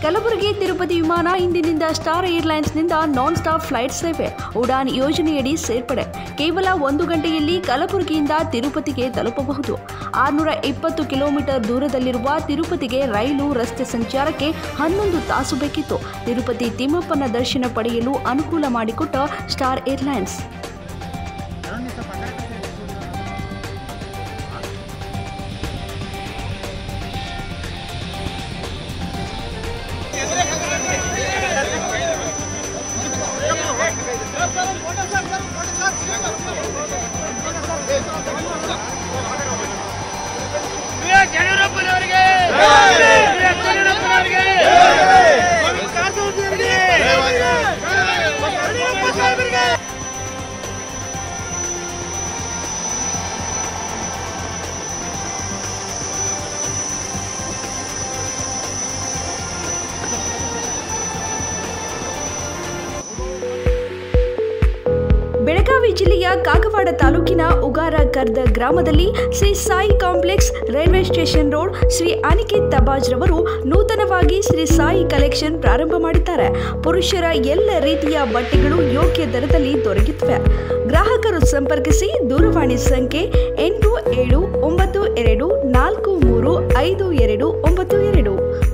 ಕಲಬುರಗಿ ತಿರುಪತಿ ವಿಮಾನ ಇಂದಿನಿಂದ ಸ್ಟಾರ್ ಏರ್ಲೈನ್ಸ್ನಿಂದ ನಾನ್ ಸ್ಟಾಪ್ ಫ್ಲೈಟ್ ಸೇವೆ ಉಡಾನ್ ಯೋಜನೆಯಡಿ ಸೇರ್ಪಡೆ ಕೇವಲ ಒಂದು ಗಂಟೆಯಲ್ಲಿ ಕಲಬುರಗಿಯಿಂದ ತಿರುಪತಿಗೆ ತಲುಪಬಹುದು ಆರುನೂರ ಇಪ್ಪತ್ತು ಕಿಲೋಮೀಟರ್ ದೂರದಲ್ಲಿರುವ ತಿರುಪತಿಗೆ ರೈಲು ರಸ್ತೆ ಸಂಚಾರಕ್ಕೆ ಹನ್ನೊಂದು ತಾಸು ಬೇಕಿತ್ತು ತಿರುಪತಿ ತಿಮ್ಮಪ್ಪನ ದರ್ಶನ ಪಡೆಯಲು ಅನುಕೂಲ ಮಾಡಿಕೊಟ್ಟ ಸ್ಟಾರ್ ಏರ್ಲೈನ್ಸ್ ಯಡಿಯೂರಪ್ಪನವರಿಗೆ ಯಡಿಯೂರಪ್ಪನವರಿಗೆ ಕಾರಜೋಳದವರಿಗೆ ಯಡಿಯೂರಪ್ಪ ಸಾಹೇಬರಿಗೆ ಬೆಳಗಾವಿ ಜಿಲ್ಲೆಯ ಕಾಗವಾಡ ತಾಲೂಕಿನ ಉಗಾರ ಕರ್ದ ಗ್ರಾಮದಲ್ಲಿ Shri Sai complex railway station road Shri Aniket Tabaj ರವರು ನೂತನವಾಗಿ ಶ್ರೀ ಸಾಯಿ ಕಲೆಕ್ಷನ್ ಪ್ರಾರಂಭ ಮಾಡಿದ್ದಾರೆ ಪುರುಷರ ಎಲ್ಲ ರೀತಿಯ ಬಟ್ಟೆಗಳು ಯೋಗ್ಯ ದರದಲ್ಲಿ ದೊರೆಯುತ್ತವೆ ಗ್ರಾಹಕರು ಸಂಪರ್ಕಿಸಿ ದೂರವಾಣಿ ಸಂಖ್ಯೆ ಎಂಟು ಏಳು ಒಂಬತ್ತು ಎರಡು ನಾಲ್ಕು ಮೂರು ಐದು ಎರಡು ಒಂಬತ್ತು ಎರಡು